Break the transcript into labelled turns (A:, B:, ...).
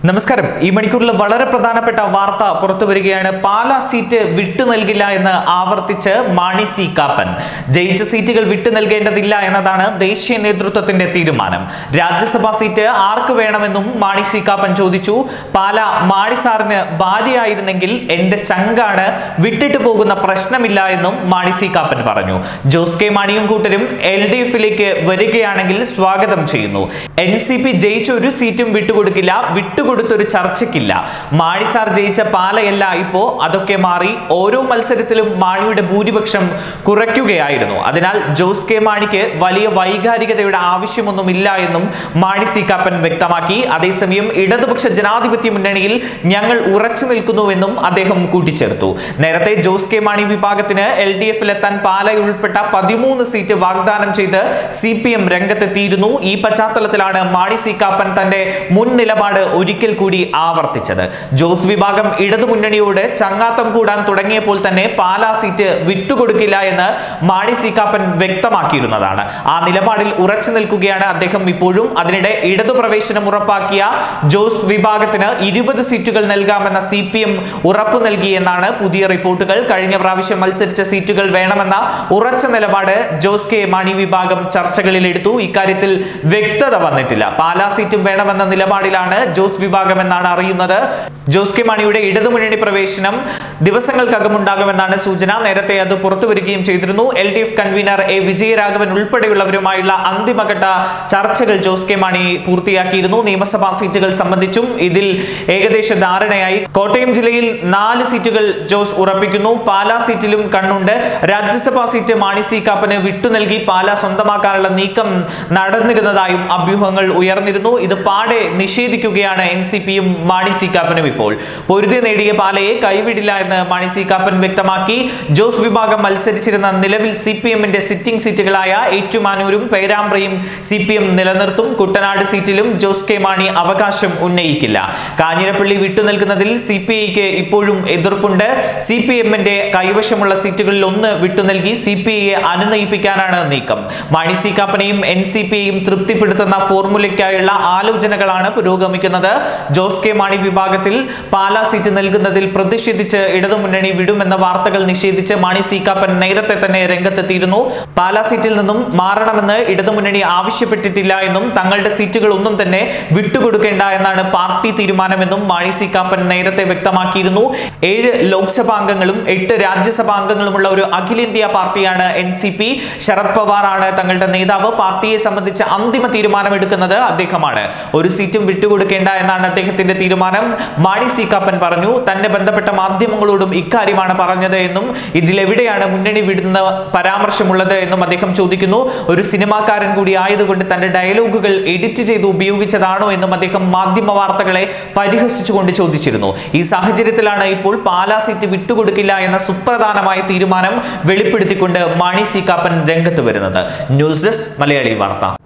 A: നമസ്കാരം ഈ മണിക്കൂറിൽ വളരെ പ്രധാനപ്പെട്ട വാർത്ത പുറത്തു വരികയാണ് പാലാ സീറ്റ് വിട്ടു നൽകില്ല എന്ന് ആവർത്തിച്ച് മാണി സി കാപ്പൻ ജയിച്ച സീറ്റുകൾ വിട്ടു നൽകേണ്ടതില്ല എന്നതാണ് ദേശീയ നേതൃത്വത്തിന്റെ തീരുമാനം രാജ്യസഭാ സീറ്റ് ആർക്ക് വേണമെന്നും മാണി സി കാപ്പൻ ചോദിച്ചു പാലാ മാണി സാറിന് ഭാര്യയായിരുന്നെങ്കിൽ എന്റെ ചങ്കാണ് വിട്ടിട്ട് പോകുന്ന പ്രശ്നമില്ല എന്നും മാണി സി കാപ്പൻ പറഞ്ഞു ജോസ് കെ മാണിയും കൂട്ടരും എൽ ഡി എഫിലേക്ക് വരികയാണെങ്കിൽ സ്വാഗതം ചെയ്യുന്നു എൻ സി പി ജയിച്ച ഒരു സീറ്റും വിട്ടുകൊടുക്കില്ല വിട്ടുകൊടുത്തൊരു ചർച്ചയ്ക്കില്ല മാണി സാർ ജയിച്ച പാലയല്ല ഇപ്പോ അതൊക്കെ മാറി ഓരോ മത്സരത്തിലും മാണിയുടെ ഭൂരിപക്ഷം കുറയ്ക്കുകയായിരുന്നു അതിനാൽ ജോസ് കെ മാണിക്ക് വലിയ വൈകാരികതയുടെ ആവശ്യമൊന്നുമില്ല എന്നും മാണി സി കാപ്പൻ വ്യക്തമാക്കി അതേസമയം ഇടതുപക്ഷ ജനാധിപത്യ മുന്നണിയിൽ ഞങ്ങൾ ഉറച്ചു നിൽക്കുന്നുവെന്നും അദ്ദേഹം കൂട്ടിച്ചേർത്തു നേരത്തെ ജോസ് കെ മാണി വിഭാഗത്തിന് എൽ ഡി എഫിലെത്താൻ പാല ഉൾപ്പെട്ട പതിമൂന്ന് സീറ്റ് വാഗ്ദാനം ചെയ്ത് സി പി എം രംഗത്തെത്തിയിരുന്നു ഈ പശ്ചാത്തലത്തിലാണ് മാണി സി കാപ്പൻ തന്റെ മുൻ നിലപാട് ഒരിക്കൽ കൂടി ആവർത്തിച്ചത് ജോസ് വിഭാഗം ഇടതുമുന്നണിയോട് ചങ്ങാത്തം കൂടാൻ തുടങ്ങിയപ്പോൾ തന്നെ പാലാ സീറ്റ് വിട്ടുകൊടുക്കില്ല എന്ന് മാണി സി കാപ്പൻ വ്യക്തമാക്കിയിരുന്നതാണ് ആ നിലപാടിൽ ഉറച്ചു നിൽക്കുകയാണ് അദ്ദേഹം ഇപ്പോഴും അതിനിടെ ഇടതു പ്രവേശനം ഉറപ്പാക്കിയ ജോസ് വിഭാഗത്തിന് ഇരുപത് സീറ്റുകൾ നൽകാമെന്ന സി പി എം ഉറപ്പു നൽകിയെന്നാണ് പുതിയ റിപ്പോർട്ടുകൾ കഴിഞ്ഞ പ്രാവശ്യം മത്സരിച്ച സീറ്റുകൾ വേണമെന്ന ഉറച്ച നിലപാട് ജോസ് കെ മാണി വിഭാഗം ചർച്ചകളിൽ എടുത്തു ഇക്കാര്യത്തിൽ വ്യക്തത വന്നിട്ടില്ല പാലാ സീറ്റും വേണമെന്ന നിലപാടിലാണ് ജോസ് വിഭാഗം എന്നാണ് അറിയുന്നത് ജോസ് കെ മാണിയുടെ ഇടതുമുന്നണി പ്രവേശനം ദിവസങ്ങൾക്കകം ഉണ്ടാകുമെന്നാണ് സൂചന നേരത്തെ അത് പുറത്തു വരികയും ചെയ്തിരുന്നു L D F convener A Vijayaraghavan ഉൾപ്പെടെയുള്ളവരുമായുള്ള അന്തിമഘട്ട ചർച്ചകൾ ജോസ് കെ മാണി പൂർത്തിയാക്കിയിരുന്നു നിയമസഭാ സീറ്റുകൾ സംബന്ധിച്ചും ഇതിൽ ഏകദേശ ധാരണയായി കോട്ടയം ജില്ലയിൽ നാല് സീറ്റുകൾ ജോസ് ഉറപ്പിക്കുന്നു പാലാ സീറ്റിലും കണ്ണുണ്ട് രാജ്യസഭാ സീറ്റ് മാണി സി കാപ്പന് വിട്ടു നൽകി പാലാ സ്വന്തമാക്കാനുള്ള നീക്കം നടന്നിരുന്നതായും അഭ്യൂഹങ്ങൾ ഉയർന്നിരുന്നു ഇത് പാടെ നിഷേധിക്കുകയാണ് എൻ സി പിയും മാണി സി കാപ്പനും ഇപ്പോൾ പൊരുതി നേടിയ പാലയെ കൈവിടില്ല എന്ന് മാണി സി കാപ്പൻ വ്യക്തമാക്കി ജോസ് വിഭാഗം മത്സരിച്ചിരുന്ന നിലവിൽ സി പി എമ്മിന്റെ സിറ്റിംഗ് സീറ്റുകളായ ഏറ്റുമാനൂരും പേരാമ്പ്രയും സി പി എം നിലനിർത്തും കുട്ടനാട് സീറ്റിലും ജോസ് കെ മാണി അവകാശം ഉന്നയിക്കില്ല കാഞ്ഞിരപ്പള്ളി വിട്ടുനിൽക്കുന്നതിൽ സി പി ഐക്ക് ഇപ്പോഴും എതിർപ്പുണ്ട് സി പി എമ്മിന്റെ കൈവശമുള്ള സീറ്റുകളിൽ ഒന്ന് വിട്ടുനൽകി സി പി ഐയെ അനുനയിപ്പിക്കാനാണ് നീക്കം മാണി സി കാപ്പനെയും എൻ സി പിയെയും തൃപ്തിപ്പെടുത്തുന്ന ഫോർമുലയ്ക്കായുള്ള ആലോചനകളാണ് പുരോഗമിക്കുന്നത് ജോസ് കെ മാണി വിഭാഗത്തിൽ പാലാ സീറ്റ് നൽകുന്നതിൽ പ്രതിഷേധിച്ച് ഇടതുമുന്നണി വിടുമെന്ന വാർത്തകൾ നിഷേധിച്ച് മാണി സി കാപ്പൻ നേരത്തെ തന്നെ രംഗത്തെത്തിയിരുന്നു പാലാ സീറ്റിൽ നിന്നും മാറണമെന്ന് ഇടതുമുന്നണി ആവശ്യപ്പെട്ടിട്ടില്ല എന്നും തങ്ങളുടെ സീറ്റുകൾ ഒന്നും തന്നെ വിട്ടുകൊടുക്കേണ്ട എന്നാണ് പാർട്ടി തീരുമാനമെന്നും മാണി സി കാപ്പൻ നേരത്തെ വ്യക്തമാക്കിയിരുന്നു ഏഴ് ലോക്സഭാ അംഗങ്ങളും എട്ട് രാജ്യസഭാ അംഗങ്ങളുമുള്ള ഒരു അഖിലേന്ത്യാ പാർട്ടിയാണ് N C P Sharad Pawar ആണ് തങ്ങളുടെ നേതാവ് പാർട്ടിയെ സംബന്ധിച്ച് അന്തിമ തീരുമാനമെടുക്കുന്നത് അദ്ദേഹമാണ് ഒരു സീറ്റും വിട്ടുകൊടുക്കേണ്ട എന്നാണ് അദ്ദേഹത്തിന്റെ തീരുമാനം മാണി സി കാപ്പൻ പറഞ്ഞു തന്നെ ബന്ധപ്പെട്ട മാധ്യമങ്ങളോടും ഇക്കാര്യമാണ് പറഞ്ഞത് എന്നും ഇതിലെവിടെയാണ് മുന്നണി വിടുന്ന പരാമർശമുള്ളത് എന്നും അദ്ദേഹം ചോദിക്കുന്നു ഒരു സിനിമാക്കാരൻ കൂടി ആയതുകൊണ്ട് തന്റെ ഡയലോഗുകൾ എഡിറ്റ് ചെയ്ത് ഉപയോഗിച്ചതാണോ എന്നും അദ്ദേഹം മാധ്യമ വാർത്തകളെ പരിഹസിച്ചുകൊണ്ട് ചോദിച്ചിരുന്നു ഈ സാഹചര്യത്തിലാണ് ഇപ്പോൾ പാലാ സീറ്റ് വിട്ടുകൊടുക്കില്ല എന്ന സുപ്രധാനമായ തീരുമാനം വെളിപ്പെടുത്തിക്കൊണ്ട് മാണി സി കാപ്പൻ രംഗത്ത് വരുന്നത് ന്യൂസ് ഡെസ്ക് മലയാളി വാർത്ത